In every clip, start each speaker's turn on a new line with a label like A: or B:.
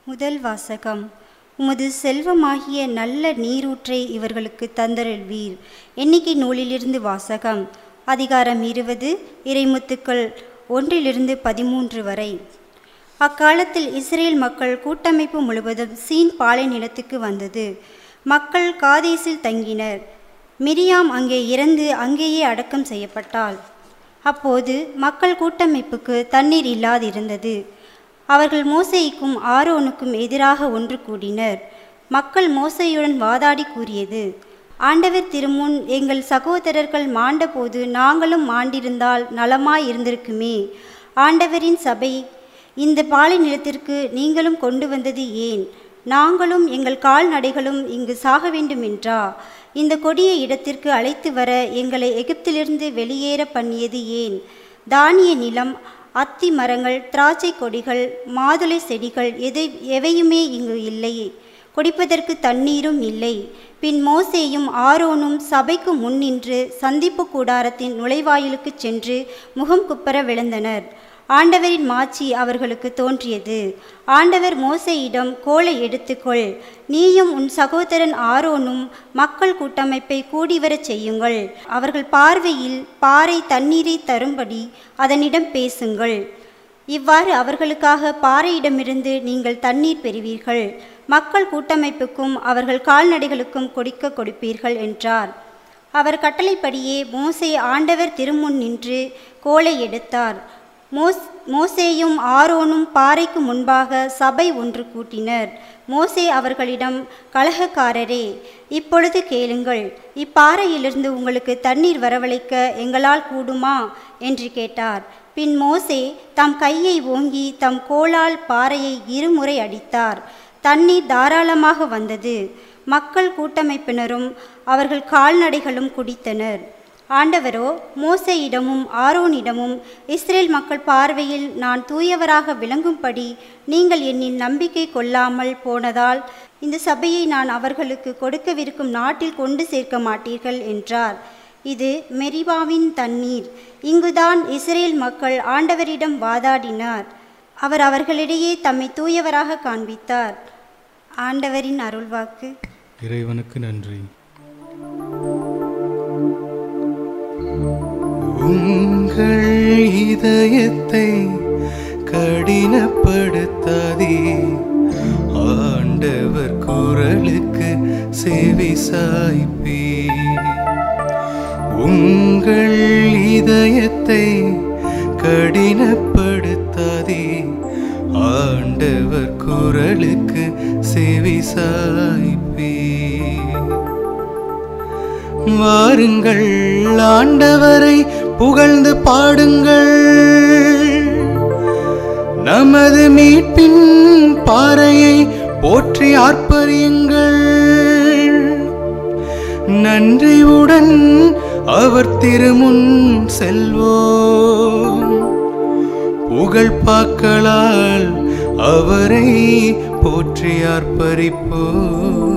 A: முதல் வாசகம் உமது செல்வமாகிய நல்ல நீரூற்றை இவர்களுக்கு தந்தருள்வீர் எண்ணிக்கை நூலிலிருந்து வாசகம் அதிகாரம் இருபது இறைமுத்துக்கள் ஒன்றிலிருந்து பதிமூன்று வரை அக்காலத்தில் இஸ்ரேல் மக்கள் கூட்டமைப்பு முழுவதும் சீன் பாலை நிலத்துக்கு வந்தது மக்கள் காதேசில் தங்கினர் மிரியாம் அங்கே இறந்து அங்கேயே அடக்கம் செய்யப்பட்டாள் அப்போது மக்கள் கூட்டமைப்புக்கு தண்ணீர் இல்லாதிருந்தது அவர்கள் மோசேய்க்கும் ஆரோனுக்கும் எதிராக ஒன்று கூடினர் மக்கள் மோசையுடன் வாதாடி கூறியது ஆண்டவர் திருமுன் எங்கள் சகோதரர்கள் மாண்டபோது நாங்களும் மாண்டிருந்தால் நலமாய் இருந்திருக்குமே ஆண்டவரின் சபை இந்த பாலை நிலத்திற்கு நீங்களும் கொண்டு வந்தது ஏன் நாங்களும் எங்கள் கால்நடைகளும் இங்கு சாக வேண்டுமென்றா இந்த கொடிய இடத்திற்கு அழைத்து வர எங்களை எகிப்திலிருந்து வெளியேற பண்ணியது ஏன் தானிய நிலம் அத்தி மரங்கள் திராட்சை கொடிகள் மாதுளை செடிகள் எதை எவையுமே இங்கு இல்லை குடிப்பதற்கு தண்ணீரும் இல்லை பின் மோசேயும் ஆரோனும் சபைக்கு முன்னின்று சந்திப்பு கூடாரத்தின் நுழைவாயிலுக்குச் சென்று முகம் குப்பர விழுந்தனர் ஆண்டவரின் மாட்சி அவர்களுக்கு தோன்றியது ஆண்டவர் மோசையிடம் கோலை எடுத்துக்கொள் நீயும் உன் சகோதரன் ஆரோனும் மக்கள் கூட்டமைப்பை கூடிவரச் செய்யுங்கள் அவர்கள் பார்வையில் பாறை தண்ணீரை தரும்படி அதனிடம் பேசுங்கள் இவ்வாறு அவர்களுக்காக பாறையிடமிருந்து நீங்கள் தண்ணீர் பெறுவீர்கள் மக்கள் கூட்டமைப்புக்கும் அவர்கள் கால்நடைகளுக்கும் கொடுக்க கொடுப்பீர்கள் என்றார் அவர் கட்டளைப்படியே மோசே ஆண்டவர் திருமுன் நின்று கோலை எடுத்தார் மோஸ் மோசேயும் ஆரோனும் பாறைக்கு முன்பாக சபை ஒன்று கூட்டினர் மோசே அவர்களிடம் கலகக்காரரே இப்பொழுது கேளுங்கள் இப்பாறையிலிருந்து உங்களுக்கு தண்ணீர் வரவழைக்க எங்களால் கூடுமா என்று கேட்டார் பின் மோசே தம் கையை ஓங்கி தம் கோலால் பாறையை இருமுறை அடித்தார் தண்ணீர் தாராளமாக வந்தது மக்கள் கூட்டமைப்பினரும் அவர்கள் கால்நடைகளும் குடித்தனர் ஆண்டவரோ மோசையிடமும் ஆரோனிடமும் இஸ்ரேல் மக்கள் பார்வையில் நான் தூயவராக விளங்கும்படி நீங்கள் என்னில் நம்பிக்கை கொள்ளாமல் போனதால் இந்த சபையை நான் அவர்களுக்கு கொடுக்கவிருக்கும் நாட்டில் கொண்டு சேர்க்க மாட்டீர்கள் என்றார் இது மெரிபாவின் தண்ணீர் இங்குதான் இஸ்ரேல் மக்கள் ஆண்டவரிடம் வாதாடினார் அவர் அவர்களிடையே தம்மை தூயவராக காண்பித்தார் ஆண்டவரின் அருள்வாக்கு
B: இறைவனுக்கு நன்றி
C: உங்கள் இதயத்தை கடினப்படுத்தாதே ஆண்டவர் குரலுக்கு செவி சாய்ப்பே உங்கள் இதயத்தை கடினப்படுத்தாதே ஆண்டவர் குரலுக்கு செவி சாய்ப்பே வாருங்கள் ஆண்டவரை புகழ்ந்து பாடுங்கள் நமது மீட்பின் பாறையை போற்றி ஆர்ப்பரியுங்கள் நன்றியுடன் அவர் திருமுன் செல்வோம் புகழ் பாக்களால் அவரை போற்றி ஆர்ப்பரிப்போம்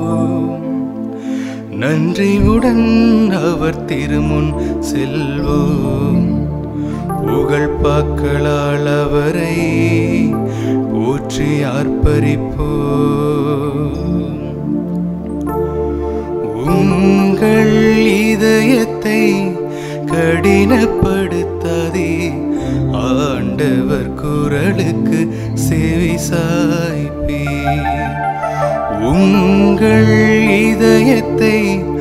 C: நன்றியுடன் அவர் திருமுன் செல்வோம் புகழ் பாக்களால் அவரை போற்றி ஆர்ப்பரிப்போம் உங்கள் இதயத்தை கடினப்படுத்தாதே ஆண்டவர் குரலுக்கு செவி சாய்ப்பே உங்கள் இதயத்தை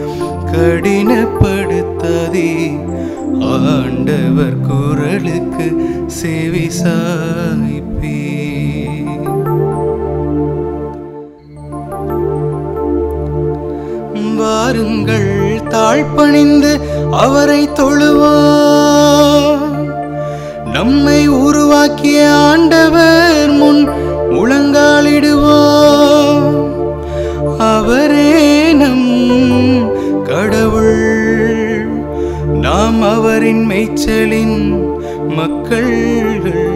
C: கடினப்படுத்தாதே ஆண்டவர் குரலுக்கு செவி சாய்ப்பே வாருங்கள் தாழ்பணிந்து அவரை தொழுவோம் நம்மை உருவாக்கிய ஆண்டவர் முன் முழங்காலிடுவோம் அவரே நம் கடவுள் நாம் அவரின் மேய்ச்சலின் மக்கள்கள்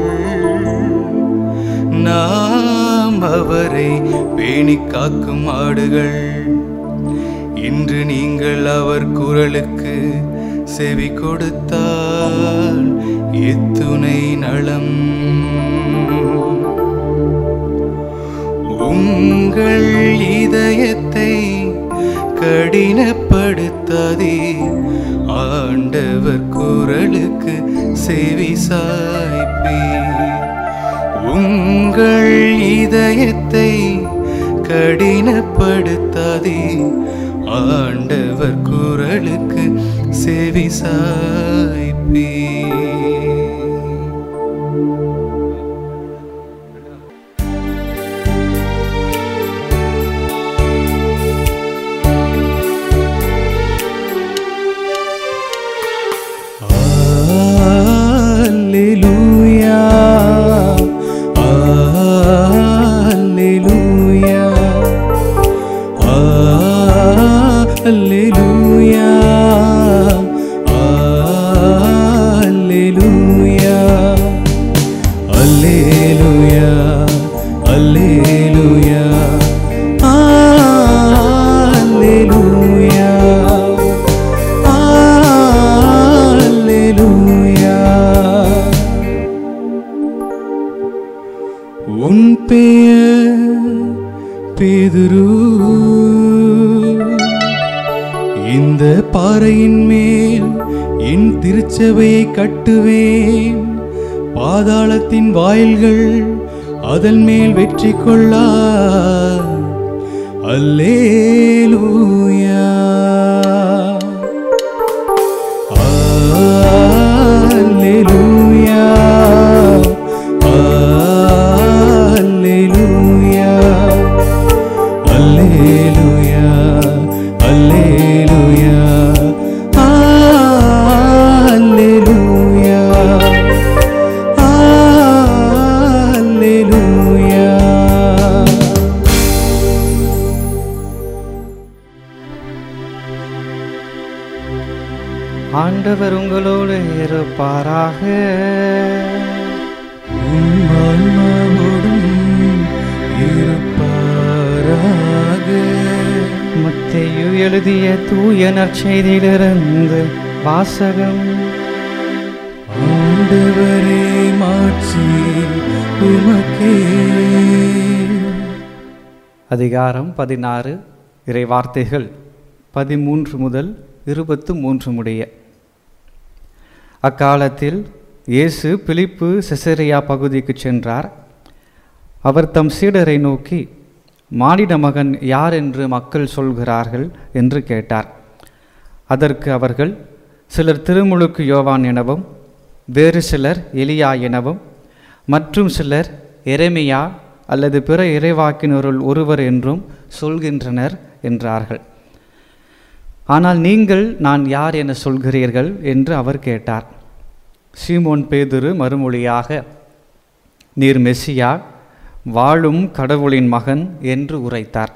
C: நாம் அவரை பேணி காக்கும் ஆடுகள் இன்று நீங்கள் அவர் குரலுக்கு செவி கொடுத்தால் எத்துணை நலம் உங்கள் இதயத்தை கடினப்படுத்தாதே ஆண்டவர் குரலுக்கு செவி சாய்ப்பே உங்கள் இதயத்தை கடினப்படுத்தாதே ஆண்டவர் குரலுக்கு செவி சாய்ப்பே Alleluia. Alleluia. Alleluia. Alleluia. Alleluia. Alleluia. Alleluia. அல்லேலூயா உன் பெயர் பேதுரு இந்த பாறையின் மேல் என் திருச்சபையை கட்டுவேன் பாதாளத்தின் வாயில்கள் அதன் மேல் வெற்றி கொள்ளா அல்லேலூயா Alleluia. Alleluia. Alleluia. Alleluia. Alleluia. Alleluia.
D: ஆண்டவர் உங்களோடு இருப்பாராக
C: உம் ஆன்மாவோடும் இருப்பாராக.
D: மத்தேயு எழுதிய தூய நற்செய்தியிலிருந்து வாசகம்
C: ஆண்டவரே மாட்சி உமக்கே
D: அதிகாரம் பதினாறு இறை வார்த்தைகள் பதிமூன்று முதல் இருபத்து மூன்று முடிய அக்காலத்தில் இயேசு பிலிப்பு செசரியா பகுதிக்கு சென்றார் அவர் தம் சீடரை நோக்கி மானிட மகன் யார் என்று மக்கள் சொல்கிறார்கள் என்று கேட்டார் அதற்கு அவர்கள் சிலர் திருமுழுக்கு யோவான் எனவும் வேறு சிலர் எலியா எனவும் மற்றும் சிலர் எரேமியா அல்லது பிற இறைவாக்கினருள் ஒருவர் என்றும் சொல்கின்றனர் என்றார்கள் ஆனால் நீங்கள் நான் யார் என சொல்கிறீர்கள் என்று அவர் கேட்டார் சீமோன் பேதுரு மறுமொழியாக நீர் மெஸ்ஸியா வாழும் கடவுளின் மகன் என்று உரைத்தார்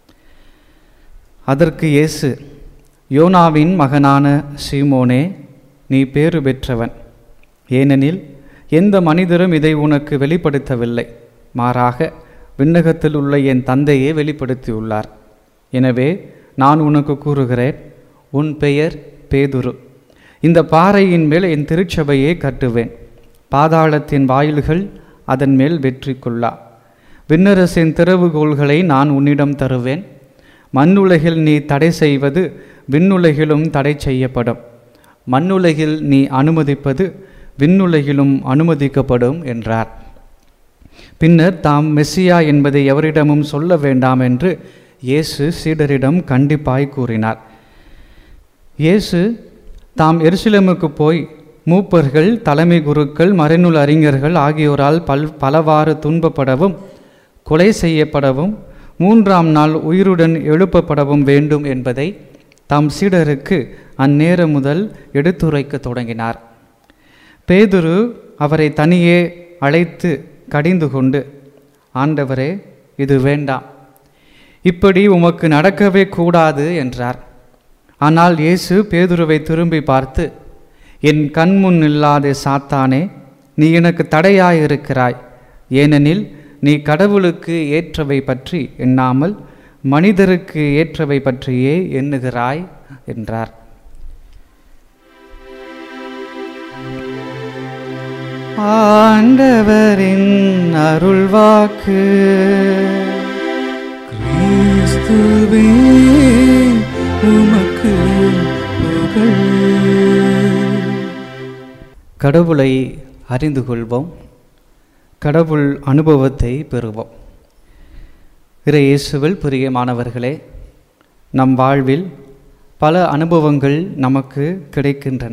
D: அதற்கு இயேசு யோனாவின் மகனான சீமோனே நீ பேறு பெற்றவன் ஏனெனில் எந்த மனிதரும் இதை உனக்கு வெளிப்படுத்தவில்லை மாறாக விண்ணகத்தில் உள்ள என் தந்தையே வெளிப்படுத்தியுள்ளார் எனவே நான் உனக்கு கூறுகிறேன் உன் பெயர் பேதுரு இந்த பாறையின் மேல் என் திருச்சபையை கட்டுவேன் பாதாளத்தின் வாயில்கள் அதன் மேல் வெற்றி கொள்ளா விண்ணரசின் திறவுகோள்களை நான் உன்னிடம் தருவேன் மண்ணுலகில் நீ தடை செய்வது விண்ணுலகிலும் தடை செய்யப்படும் மண்ணுலகில் நீ அனுமதிப்பது விண்ணுலகிலும் அனுமதிக்கப்படும் என்றார் பின்னர் தாம் மெஸ்ஸியா என்பதை எவரிடமும் சொல்ல வேண்டாம் என்று இயேசு சீடரிடம் கண்டிப்பாய் கூறினார் இயேசு தாம் எருசலேமுக்கு போய் மூப்பர்கள் தலைமை குருக்கள் மறைநூல் அறிஞர்கள் ஆகியோரால் பல் பலவாறு துன்பப்படவும் கொலை செய்யப்படவும் மூன்றாம் நாள் உயிருடன் எழுப்பப்படவும் வேண்டும் என்பதை தம் சீடருக்கு அந்நேரம் முதல் எடுத்துரைக்கத் தொடங்கினார் பேதுரு அவரை தனியே அழைத்து கடிந்து கொண்டு ஆண்டவரே இது வேண்டாம் இப்படி உமக்கு நடக்கவே கூடாது என்றார் ஆனால் இயேசு பேதுருவை திரும்பி பார்த்து என் கண்முன் இல்லாத சாத்தானே நீ எனக்கு தடையாயிருக்கிறாய் ஏனெனில் நீ கடவுளுக்கு ஏற்றவை பற்றி எண்ணாமல் மனிதருக்கு ஏற்றவை பற்றியே எண்ணுகிறாய் என்றார் ஆண்டவரின் அருள்வாக்கு
C: கிறிஸ்துவே உமக்கு புகழ்
D: கடவுளை அறிந்து கொள்வோம் கடவுள் அனுபவத்தை பெறுவோம் இறை இயேசுவில் பிரியமானவர்களே நம் வாழ்வில் பல அனுபவங்கள் நமக்கு கிடைக்கின்றன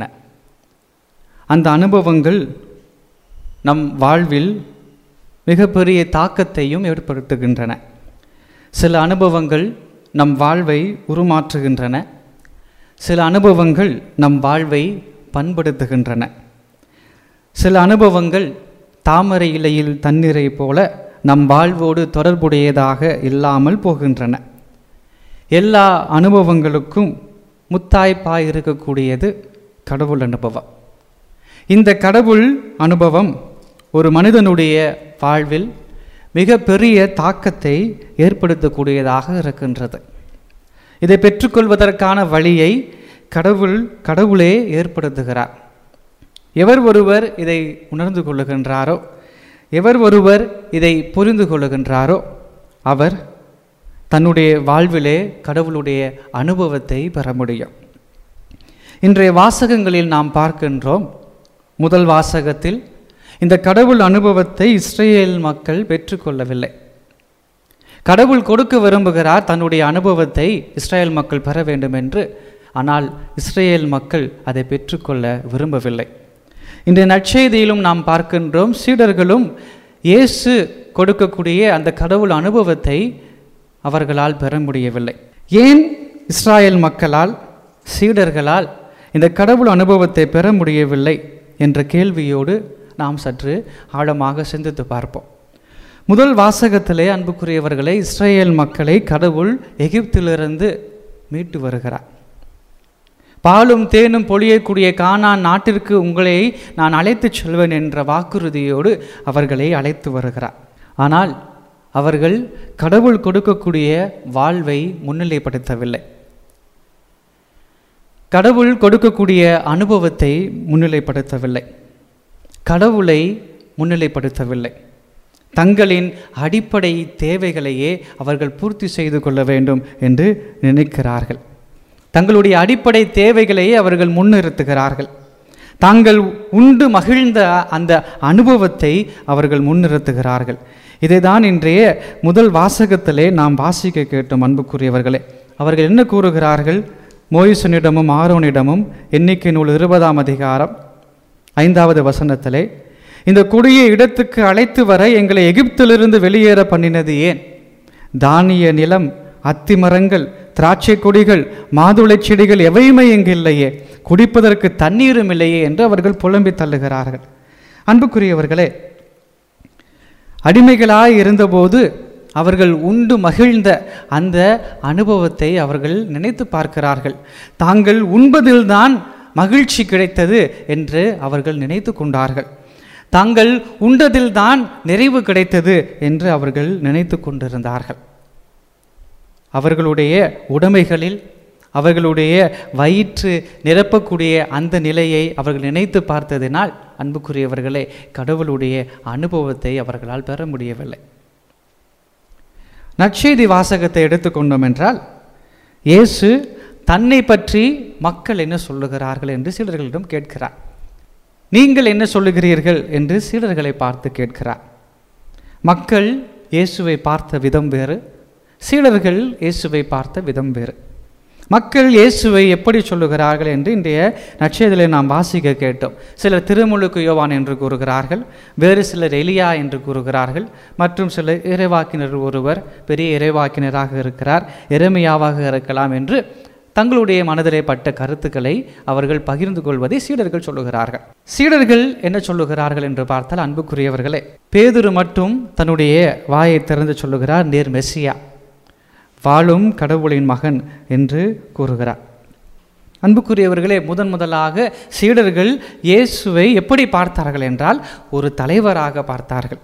D: அந்த அனுபவங்கள் நம் வாழ்வில் மிகப்பெரிய தாக்கத்தையும் ஏற்படுத்துகின்றன சில அனுபவங்கள் நம் வாழ்வை உருமாற்றுகின்றன சில அனுபவங்கள் நம் வாழ்வை பண்படுத்துகின்றன சில அனுபவங்கள் தாமரை இலையில் தண்ணீரை போல நம் வாழ்வோடு தொடர்புடையதாக இல்லாமல் போகின்றன எல்லா அனுபவங்களுக்கும் முத்தாய்ப்பாய் இருக்கக்கூடியது கடவுள் அனுபவம் இந்த கடவுள் அனுபவம் ஒரு மனிதனுடைய வாழ்வில் மிக பெரிய தாக்கத்தை ஏற்படுத்தக்கூடியதாக இருக்கின்றது இதை பெற்றுக்கொள்வதற்கான வழியை கடவுள் கடவுளே ஏற்படுத்துகிறார் எவர் ஒருவர் இதை உணர்ந்து கொள்ளுகின்றாரோ எவர் ஒருவர் இதை புரிந்து கொள்ளுகின்றாரோ அவர் தன்னுடைய வாழ்விலே கடவுளுடைய அனுபவத்தை பெற முடியும் இன்றைய வாசகங்களில் நாம் பார்க்கின்றோம் முதல் வாசகத்தில் இந்த கடவுள் அனுபவத்தை இஸ்ரேல் மக்கள் பெற்றுக்கொள்ளவில்லை கடவுள் கொடுக்க விரும்புகிறார் தன்னுடைய அனுபவத்தை இஸ்ரேல் மக்கள் பெற வேண்டும் என்று ஆனால் இஸ்ரேல் மக்கள் அதை பெற்றுக்கொள்ள விரும்பவில்லை இன்றைய நற்செய்தியிலும் நாம் பார்க்கின்றோம் சீடர்களும் இயேசு கொடுக்கக்கூடிய அந்த கடவுள் அனுபவத்தை அவர்களால் பெற முடியவில்லை ஏன் இஸ்ராயல் மக்களால் சீடர்களால் இந்த கடவுள் அனுபவத்தை பெற முடியவில்லை என்ற கேள்வியோடு நாம் சற்று ஆழமாக சிந்தித்து பார்ப்போம் முதல் வாசகத்திலே அன்புக்குரியவர்களை இஸ்ரேல் மக்களை கடவுள் எகிப்திலிருந்து மீட்டு வருகிறார் பாலும் தேனும் பொழியக்கூடிய கானான் நாட்டிற்கு உங்களை நான் அழைத்துச் செல்வேன் என்ற வாக்குறுதியோடு அவர்களை அழைத்து வருகிறார் ஆனால் அவர்கள் கடவுள் கொடுக்கக்கூடிய வாழ்வை முன்னிலைப்படுத்தவில்லை கடவுள் கொடுக்கக்கூடிய அனுபவத்தை முன்னிலைப்படுத்தவில்லை கடவுளை முன்னிலைப்படுத்தவில்லை தங்களின் அடிப்படை தேவைகளையே அவர்கள் பூர்த்தி செய்து கொள்ள வேண்டும் என்று நினைக்கிறார்கள் தங்களுடைய அடிப்படை தேவைகளையே அவர்கள் முன்னிறுத்துகிறார்கள் தாங்கள் உண்டு மகிழ்ந்த அந்த அனுபவத்தை அவர்கள் முன்னிறுத்துகிறார்கள் இதை தான் இன்றைய முதல் வாசகத்திலே நாம் வாசிக்க கேட்டோம் அன்புக்குரியவர்களே அவர்கள் என்ன கூறுகிறார்கள் மோயிசனிடமும் ஆரோனிடமும் எண்ணிக்கை நூல் இருபதாம் அதிகாரம் ஐந்தாவது வசனத்திலே இந்த கொடிய இடத்துக்கு அழைத்து வர எங்களை எகிப்திலிருந்து வெளியேற பண்ணினது ஏன் தானிய நிலம் அத்திமரங்கள் திராட்சை கொடிகள் மாதுளை செடிகள் எவையுமே இங்கு இல்லையே குடிப்பதற்கு தண்ணீரும் இல்லையே என்று அவர்கள் புலம்பி தள்ளுகிறார்கள் அன்புக்குரியவர்களே அடிமைகளாய் இருந்தபோது அவர்கள் உண்டு மகிழ்ந்த அந்த அனுபவத்தை அவர்கள் நினைத்து பார்க்கிறார்கள் தாங்கள் உண்பதில்தான் மகிழ்ச்சி கிடைத்தது என்று அவர்கள் நினைத்து கொண்டார்கள் தாங்கள் உண்டதில்தான் நிறைவு கிடைத்தது என்று அவர்கள் நினைத்து கொண்டிருந்தார்கள் அவர்களுடைய உடைமைகளில் அவர்களுடைய வயிற்று நிரப்பக்கூடிய அந்த நிலையை அவர்கள் நினைத்து பார்த்ததினால் அன்புக்குரியவர்களே கடவுளுடைய அனுபவத்தை அவர்களால் பெற முடியவில்லை நற்செய்தி வாசகத்தை எடுத்துக்கொண்டோம் என்றால் இயேசு தன்னை பற்றி மக்கள் என்ன சொல்லுகிறார்கள் என்று சீடர்களிடம் கேட்கிறார் நீங்கள் என்ன சொல்லுகிறீர்கள் என்று சீடர்களை பார்த்து கேட்கிறார் மக்கள் இயேசுவை பார்த்த விதம் வேறு சீடர்கள் இயேசுவை பார்த்த விதம் வேறு மக்கள் இயேசுவை எப்படி சொல்லுகிறார்கள் என்று இன்றைய நட்சத்திரத்தில் நாம் வாசிக்க கேட்டோம் சிலர் திருமுழுக்கு யோவான் என்று கூறுகிறார்கள் வேறு சிலர் எலியா என்று கூறுகிறார்கள் மற்றும் சிலர் இறைவாக்கினர் ஒருவர் பெரிய இறைவாக்கினராக இருக்கிறார் எருமையாவாக இருக்கலாம் என்று தங்களுடைய மனதிலே பட்ட கருத்துக்களை அவர்கள் பகிர்ந்து கொள்வதை சீடர்கள் சொல்லுகிறார்கள் சீடர்கள் என்ன சொல்லுகிறார்கள் என்று பார்த்தால் அன்புக்குரியவர்களே பேதுரு மட்டும் தன்னுடைய வாயை திறந்து சொல்லுகிறார் நேர் மெஸ்ஸியா வாழும் கடவுளின் மகன் என்று கூறுகிறார் அன்புக்குரியவர்களே முதன் முதலாக சீடர்கள் இயேசுவை எப்படி பார்த்தார்கள் என்றால் ஒரு தலைவராக பார்த்தார்கள்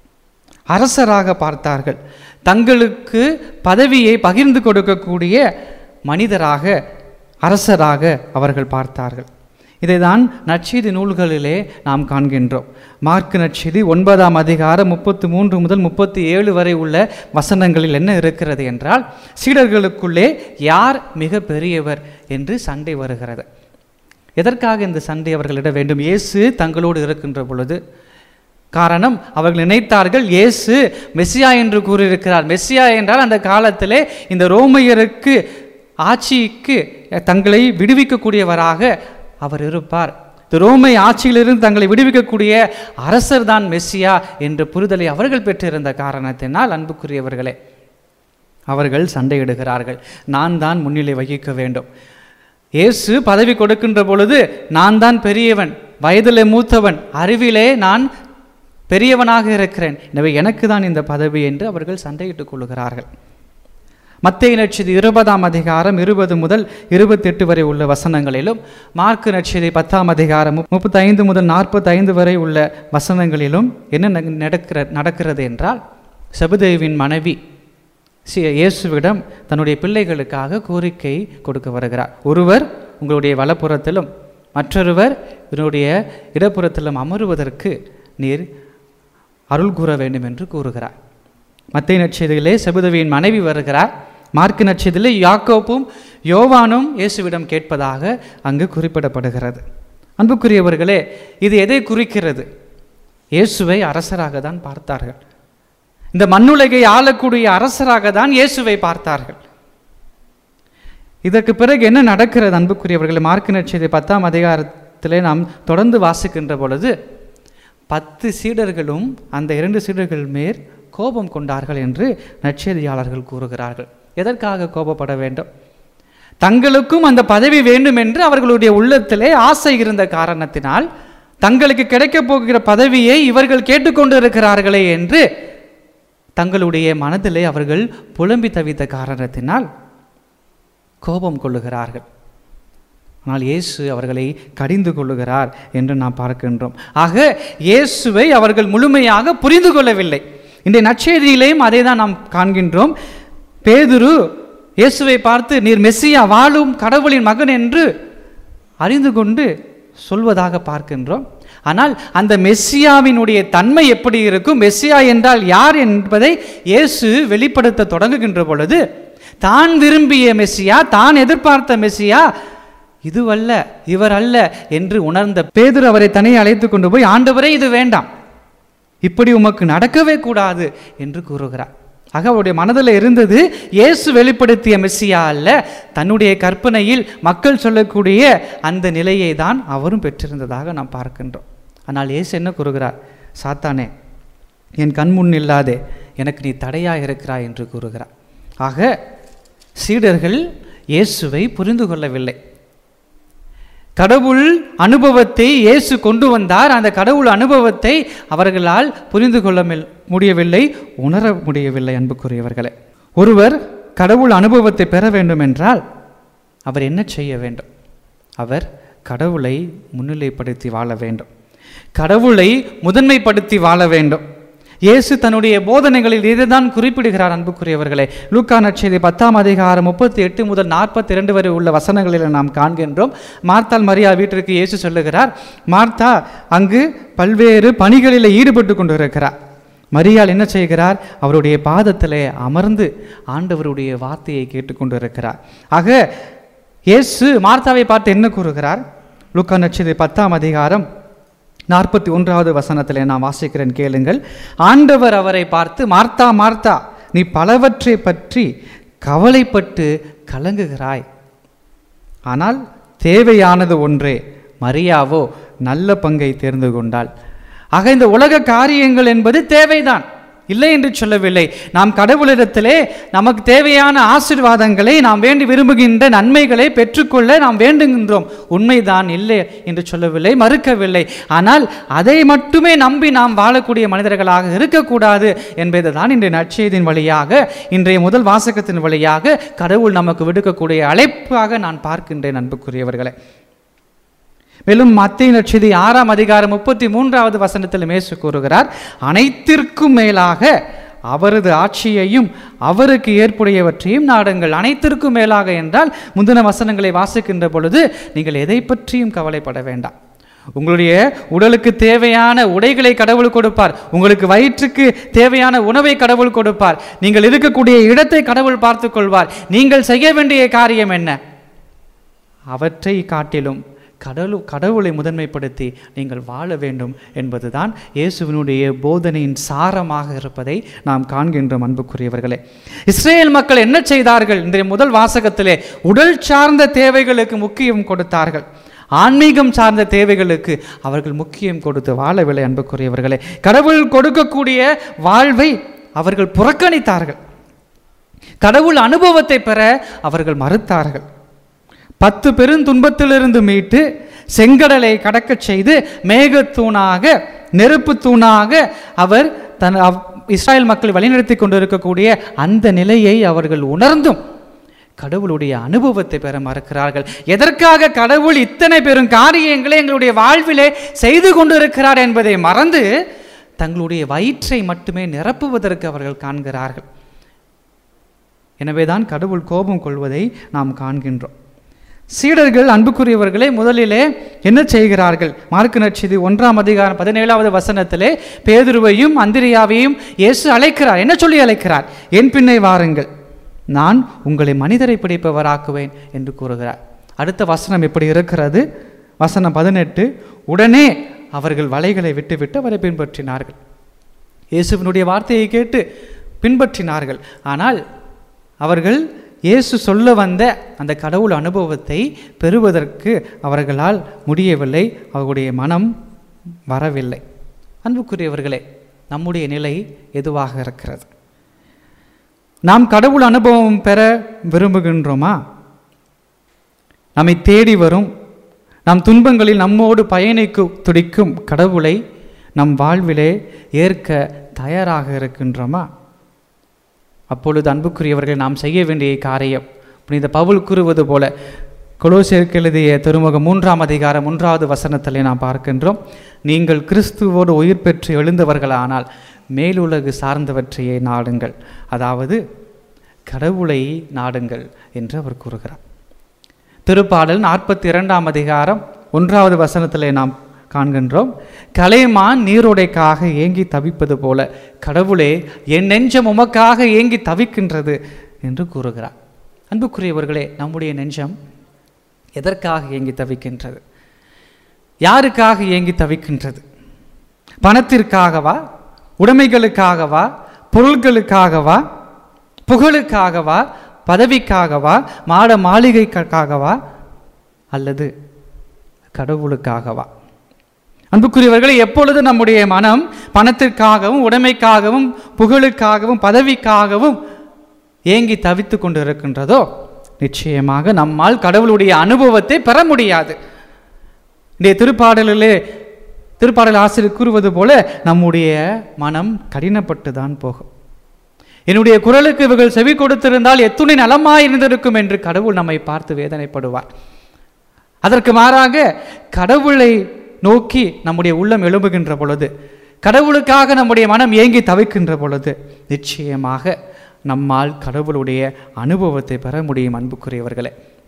D: அரசராக பார்த்தார்கள் தங்களுக்கு பதவியை பகிர்ந்து கொடுக்கக்கூடிய மனிதராக அரசராக அவர்கள் பார்த்தார்கள் இதைதான் நற்செய்தி நூல்களிலே நாம் காண்கின்றோம் மார்க் நற்செய்தி ஒன்பதாம் அதிகாரம் முப்பத்து மூன்று முதல் முப்பத்தி ஏழு வரை உள்ள வசனங்களில் என்ன இருக்கிறது என்றால் சீடர்களுக்குள்ளே யார் மிக பெரியவர் என்று சண்டை வருகிறது எதற்காக இந்த சண்டை அவர்களிட வேண்டும் இயேசு தங்களோடு இருக்கின்ற பொழுது காரணம் அவர்கள் நினைத்தார்கள் இயேசு மெஸ்ஸியா என்று கூறியிருக்கிறார் மெஸ்ஸியா என்றால் அந்த காலத்திலே இந்த ரோமையருக்கு ஆட்சிக்கு தங்களை விடுவிக்கக்கூடியவராக அவர் இருப்பார் இந்த ரோமை ஆட்சியிலிருந்து தங்களை விடுவிக்கக்கூடிய அரசர் தான் மெஸ்ஸியா என்ற புரிதலை அவர்கள் பெற்றிருந்த காரணத்தினால் அன்புக்குரியவர்களே அவர்கள் சண்டையிடுகிறார்கள் நான் தான் முன்னிலை வகிக்க வேண்டும் இயேசு பதவி கொடுக்கின்ற பொழுது நான் தான் பெரியவன் வயதிலே மூத்தவன் அறிவிலே நான் பெரியவனாக இருக்கிறேன் எனவே எனக்கு தான் இந்த பதவி என்று அவர்கள் சண்டையிட்டுக் கொள்கிறார்கள் மத்திய நட்சதி இருபதாம் அதிகாரம் இருபது முதல் இருபத்தெட்டு வரை உள்ள வசனங்களிலும் மார்க்கு நட்சதி பத்தாம் அதிகாரம் முப்பத்தைந்து முதல் நாற்பத்தைந்து வரை உள்ள வசனங்களிலும் என்ன ந- நடக்கிற நடக்கிறது என்றால் செபதேவின் மனைவி சி- இயேசுவிடம் தன்னுடைய பிள்ளைகளுக்காக கோரிக்கை கொடுக்க வருகிறார் ஒருவர் உங்களுடைய வலப்புறத்திலும் மற்றொருவர் என்னுடைய இடப்புறத்திலும் அமருவதற்கு நீர் அருள் கூற வேண்டும் என்று கூறுகிறார் மத்திய நட்சத்திலே செபுதவியின் மனைவி வருகிறார் மார்க்கு நட்சத்திலே யாக்கோப்பும் யோவானும் இயேசுவிடம் கேட்பதாக அங்கு குறிப்பிடப்படுகிறது அன்புக்குரியவர்களே இது எதை குறிக்கிறது இயேசுவை அரசராக தான் பார்த்தார்கள் இந்த மண்ணுலகை ஆளக்கூடிய அரசராக தான் இயேசுவை பார்த்தார்கள் இதற்கு பிறகு என்ன நடக்கிறது அன்புக்குரியவர்களே மார்க்கு நட்சத்திர பத்தாம் அதிகாரத்திலே நாம் தொடர்ந்து வாசிக்கின்ற பொழுது பத்து சீடர்களும் அந்த இரண்டு சீடர்கள் மேல் கோபம் கொண்டார்கள் என்று நற்செய்தியாளர்கள் கூறுகிறார்கள் எதற்காக கோபப்பட வேண்டும் தங்களுக்கும் அந்த பதவி வேண்டும் என்று அவர்களுடைய உள்ளத்திலே ஆசை இருந்த காரணத்தினால் தங்களுக்கு கிடைக்கப் போகிற பதவியை இவர்கள் கேட்டுக்கொண்டு இருக்கிறார்களே என்று தங்களுடைய மனதிலே அவர்கள் புலம்பி தவித்த காரணத்தினால் கோபம் கொள்ளுகிறார்கள் ஆனால் இயேசு அவர்களை கடிந்து கொள்ளுகிறார் என்று நாம் பார்க்கின்றோம் ஆக இயேசுவை அவர்கள் முழுமையாக புரிந்து கொள்ளவில்லை இன்றைய நற்செய்தியிலேயும் அதை தான் நாம் காண்கின்றோம் பேதுரு இயேசுவை பார்த்து நீர் மெஸ்ஸியா வாழும் கடவுளின் மகன் என்று அறிந்து கொண்டு சொல்வதாக பார்க்கின்றோம் ஆனால் அந்த மெஸ்ஸியாவினுடைய தன்மை எப்படி இருக்கும் மெஸ்ஸியா என்றால் யார் என்பதை இயேசு வெளிப்படுத்த தொடங்குகின்ற பொழுது தான் விரும்பிய மெஸ்ஸியா தான் எதிர்பார்த்த மெஸ்ஸியா இதுவல்ல இவர் அல்ல என்று உணர்ந்த பேதுரு அவரை தனியே அழைத்து கொண்டு போய் ஆண்டவரே இது வேண்டாம் இப்படி உமக்கு நடக்கவே கூடாது என்று கூறுகிறார் ஆக அவருடைய மனதில் இருந்தது இயேசு வெளிப்படுத்திய மெஸ்ஸியா அல்ல தன்னுடைய கற்பனையில் மக்கள் சொல்லக்கூடிய அந்த நிலையை தான் அவரும் பெற்றிருந்ததாக நாம் பார்க்கின்றோம் ஆனால் இயேசு என்ன கூறுகிறார் சாத்தானே என் கண் முன் இல்லாதே எனக்கு நீ தடையாக இருக்கிறாய் என்று கூறுகிறார் ஆக சீடர்கள் இயேசுவை புரிந்து கொள்ளவில்லை கடவுள் அனுபவத்தை இயேசு கொண்டு வந்தார் அந்த கடவுள் அனுபவத்தை அவர்களால் புரிந்து கொள்ள மில்- முடியவில்லை உணர முடியவில்லை அன்புக்குரியவர்களே ஒருவர் கடவுள் அனுபவத்தை பெற வேண்டும் என்றால் அவர் என்ன செய்ய வேண்டும் அவர் கடவுளை முன்னிலைப்படுத்தி வாழ வேண்டும் கடவுளை முதன்மைப்படுத்தி வாழ வேண்டும் இயேசு தன்னுடைய போதனைகளில் இதைதான் குறிப்பிடுகிறார் அன்புக்குரியவர்களே லூக்கா நற்செய்தி பத்தாம் அதிகாரம் முப்பத்தி எட்டு முதல் நாற்பத்தி இரண்டு வரை உள்ள வசனங்களில் நாம் காண்கின்றோம் மார்த்தாள் மரியா வீட்டிற்கு இயேசு சொல்லுகிறார் மார்த்தா அங்கு பல்வேறு பணிகளில் ஈடுபட்டு கொண்டிருக்கிறார் மரியாள் என்ன செய்கிறார் அவருடைய பாதத்திலே அமர்ந்து ஆண்டவருடைய வார்த்தையை கேட்டுக்கொண்டிருக்கிறார் ஆக இயேசு மார்த்தாவை பார்த்து என்ன கூறுகிறார் லூக்கா நட்சத்திர பத்தாம் அதிகாரம் நாற்பத்தி ஒன்றாவது வசனத்திலே நான் வாசிக்கிறேன் கேளுங்கள் ஆண்டவர் அவரை பார்த்து மார்த்தா மார்த்தா நீ பலவற்றை பற்றி கவலைப்பட்டு கலங்குகிறாய் ஆனால் தேவையானது ஒன்றே மரியாவோ நல்ல பங்கை தேர்ந்து கொண்டாள் ஆக இந்த உலக காரியங்கள் என்பது தேவைதான் இல்லை என்று சொல்லவில்லை நாம் கடவுளிடத்திலே நமக்கு தேவையான ஆசீர்வாதங்களை நாம் வேண்டி விரும்புகின்ற நன்மைகளை பெற்றுக்கொள்ள நாம் வேண்டுகின்றோம் உண்மைதான் இல்லை என்று சொல்லவில்லை மறுக்கவில்லை ஆனால் அதை மட்டுமே நம்பி நாம் வாழக்கூடிய மனிதர்களாக இருக்கக்கூடாது என்பதை தான் இன்றைய நற்செய்தியின் வழியாக இன்றைய முதல் வாசகத்தின் வழியாக கடவுள் நமக்கு விடுக்கக்கூடிய அழைப்பாக நான் பார்க்கின்றேன் அன்புக்குரியவர்களே மேலும் மத்திய நட்சதி ஆறாம் அதிகாரம் முப்பத்தி மூன்றாவது வசனத்தில் மேசு கூறுகிறார் அனைத்திற்கும் மேலாக அவரது ஆட்சியையும் அவருக்கு ஏற்புடையவற்றையும் நாடுங்கள் அனைத்திற்கும் மேலாக என்றால் முந்தின வசனங்களை வாசிக்கின்ற பொழுது நீங்கள் எதை பற்றியும் கவலைப்பட வேண்டாம் உங்களுடைய உடலுக்கு தேவையான உடைகளை கடவுள் கொடுப்பார் உங்களுக்கு வயிற்றுக்கு தேவையான உணவை கடவுள் கொடுப்பார் நீங்கள் இருக்கக்கூடிய இடத்தை கடவுள் பார்த்துக் கொள்வார் நீங்கள் செய்ய வேண்டிய காரியம் என்ன அவற்றை காட்டிலும் கடவுள் கடவுளை முதன்மைப்படுத்தி நீங்கள் வாழ வேண்டும் என்பதுதான் இயேசுவினுடைய போதனையின் சாரமாக இருப்பதை நாம் காண்கின்றோம் அன்புக்குரியவர்களே இஸ்ரேல் மக்கள் என்ன செய்தார்கள் இன்றைய முதல் வாசகத்திலே உடல் சார்ந்த தேவைகளுக்கு முக்கியம் கொடுத்தார்கள் ஆன்மீகம் சார்ந்த தேவைகளுக்கு அவர்கள் முக்கியம் கொடுத்து வாழவில்லை அன்புக்குரியவர்களே கடவுள் கொடுக்கக்கூடிய வாழ்வை அவர்கள் புறக்கணித்தார்கள் கடவுள் அனுபவத்தை பெற அவர்கள் மறுத்தார்கள் பத்து பெருந்துன்பத்திலிருந்து மீட்டு செங்கடலை கடக்கச் செய்து மேகத்தூணாக நெருப்பு தூணாக அவர் தன் அவ்- இஸ்ராயேல் மக்கள் வழிநடத்தி கொண்டிருக்கக்கூடிய அந்த நிலையை அவர்கள் உணர்ந்தும் கடவுளுடைய அனுபவத்தை பெற மறுக்கிறார்கள் எதற்காக கடவுள் இத்தனை பெரும் காரியங்களை எங்களுடைய வாழ்விலே செய்து கொண்டிருக்கிறார் என்பதை மறந்து தங்களுடைய வயிற்றை மட்டுமே நிரப்புவதற்கு அவர்கள் காண்கிறார்கள் எனவேதான் கடவுள் கோபம் கொள்வதை நாம் காண்கின்றோம் சீடர்கள் அன்புக்குரியவர்களே முதலிலே என்ன செய்கிறார்கள் மார்க்கு நற்செய்தி ஒன்றாம் அதிகாரம் பதினேழாவது வசனத்திலே பேதுருவையும் அந்திரியாவையும் இயேசு அழைக்கிறார் என்ன சொல்லி அழைக்கிறார் என் பின்னே வாருங்கள் நான் உங்களை மனிதரை பிடிப்பவராக்குவேன் என்று கூறுகிறார் அடுத்த வசனம் எப்படி இருக்கிறது வசனம் பதினெட்டு உடனே அவர்கள் வலைகளை விட்டுவிட்டு அவரை பின்பற்றினார்கள் இயேசுவினுடைய வார்த்தையை கேட்டு பின்பற்றினார்கள் ஆனால் அவர்கள் இயேசு சொல்ல வந்த அந்த கடவுள் அனுபவத்தை பெறுவதற்கு அவர்களால் முடியவில்லை அவர்களுடைய மனம் வரவில்லை அன்புக்குரியவர்களே நம்முடைய நிலை எதுவாக இருக்கிறது நாம் கடவுள் அனுபவம் பெற விரும்புகின்றோமா நம்மை தேடி வரும் நம் துன்பங்களில் நம்மோடு பயணிக்கு துடிக்கும் கடவுளை நம் வாழ்விலே ஏற்க தயாராக இருக்கின்றோமா அப்பொழுது அன்புக்குரியவர்கள் நாம் செய்ய வேண்டிய காரியம் புனித பவுல் கூறுவது போல கொலோசியருக்கு எழுதிய திருமுகம் மூன்றாம் அதிகாரம் மூன்றாவது வசனத்திலே நாம் பார்க்கின்றோம் நீங்கள் கிறிஸ்துவோடு உயிர் பெற்று எழுந்தவர்களானால் மேலுலகு சார்ந்தவற்றையே நாடுங்கள் அதாவது கடவுளை நாடுங்கள் என்று அவர் கூறுகிறார் திருப்பாடல் நாற்பத்தி இரண்டாம் அதிகாரம் ஒன்றாவது வசனத்திலே நாம் காண்கின்றோம் கலைமான் நீரோடைக்காக ஏங்கி தவிப்பது போல கடவுளே என் நெஞ்சம் உமக்காக ஏங்கி தவிக்கின்றது என்று கூறுகிறார் அன்புக்குரியவர்களே நம்முடைய நெஞ்சம் எதற்காக ஏங்கி தவிக்கின்றது யாருக்காக ஏங்கி தவிக்கின்றது பணத்திற்காகவா உடைமைகளுக்காகவா பொருள்களுக்காகவா புகழுக்காகவா பதவிக்காகவா மாட மாளிகைக்காகவா அல்லது கடவுளுக்காகவா அன்புக்குரியவர்களே எப்பொழுது நம்முடைய மனம் பணத்திற்காகவும் உடைமைக்காகவும் புகழுக்காகவும் பதவிக்காகவும் ஏங்கி தவித்து கொண்டு இருக்கின்றதோ நிச்சயமாக நம்மால் கடவுளுடைய அனுபவத்தை பெற முடியாது இன்றைய திருப்பாடலிலே திருப்பாடல் ஆசிரியர் கூறுவது போல நம்முடைய மனம் கடினப்பட்டு தான் போகும் என்னுடைய குரலுக்கு இவர்கள் செவி கொடுத்திருந்தால் எத்துணை நலமாய் இருந்திருக்கும் என்று கடவுள் நம்மை பார்த்து வேதனைப்படுவார் அதற்கு மாறாக கடவுளை நோக்கி நம்முடைய உள்ளம் எழும்புகின்ற பொழுது கடவுளுக்காக நம்முடைய மனம் ஏங்கி தவிக்கின்ற பொழுது நிச்சயமாக நம்மால் கடவுளுடைய அனுபவத்தை பெற முடியும் அன்புக்குரியவர்களே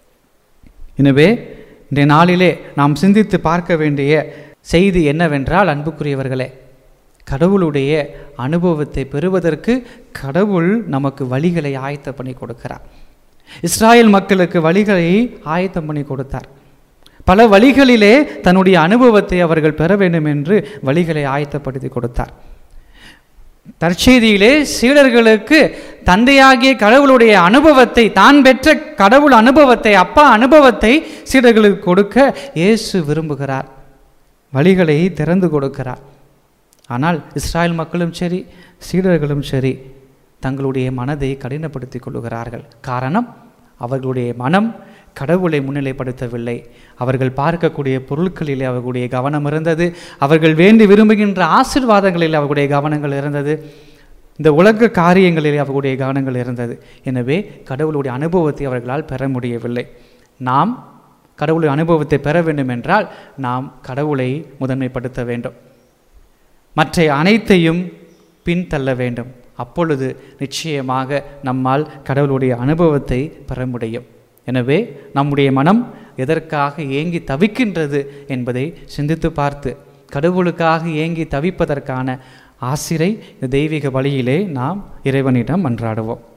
D: எனவே இன்றைய நாளிலே நாம் சிந்தித்து பார்க்க வேண்டிய செய்தி என்னவென்றால் அன்புக்குரியவர்களே கடவுளுடைய அனுபவத்தை பெறுவதற்கு கடவுள் நமக்கு வழிகளை ஆயத்தம் பண்ணி கொடுக்கிறார் இஸ்ராயேல் மக்களுக்கு வழிகளை ஆயத்தம் பண்ணி கொடுத்தார் பல வழிகளிலே தன்னுடைய அனுபவத்தை அவர்கள் பெற வேண்டும் என்று வழிகளை ஆயத்தப்படுத்தி கொடுத்தார் தற்செய்தியிலே சீடர்களுக்கு தந்தையாகிய கடவுளுடைய அனுபவத்தை தான் பெற்ற கடவுள் அனுபவத்தை அப்பா அனுபவத்தை சீடர்களுக்கு கொடுக்க இயேசு விரும்புகிறார் வழிகளை திறந்து கொடுக்கிறார் ஆனால் இஸ்ராயல் மக்களும் சரி சீடர்களும் சரி தங்களுடைய மனதை கடினப்படுத்திக் கொள்ளுகிறார்கள் காரணம் அவர்களுடைய மனம் கடவுளை முன்னிலைப்படுத்தவில்லை அவர்கள் பார்க்கக்கூடிய பொருட்களிலே அவர்களுடைய கவனம் இருந்தது அவர்கள் வேண்டி விரும்புகின்ற ஆசிர்வாதங்களில் அவர்களுடைய கவனங்கள் இருந்தது இந்த உலக காரியங்களிலே அவர்களுடைய கவனங்கள் இருந்தது எனவே கடவுளுடைய அனுபவத்தை அவர்களால் பெற முடியவில்லை நாம் கடவுளுடைய அனுபவத்தை பெற வேண்டும் என்றால் நாம் கடவுளை முதன்மைப்படுத்த வேண்டும் மற்ற அனைத்தையும் பின்தள்ள வேண்டும் அப்பொழுது நிச்சயமாக நம்மால் கடவுளுடைய அனுபவத்தை பெற முடியும் எனவே நம்முடைய மனம் எதற்காக ஏங்கி தவிக்கின்றது என்பதை சிந்தித்து பார்த்து கடவுளுக்காக ஏங்கி தவிப்பதற்கான ஆசிரை இந்த தெய்வீக வழியிலே நாம் இறைவனிடம் மன்றாடுவோம்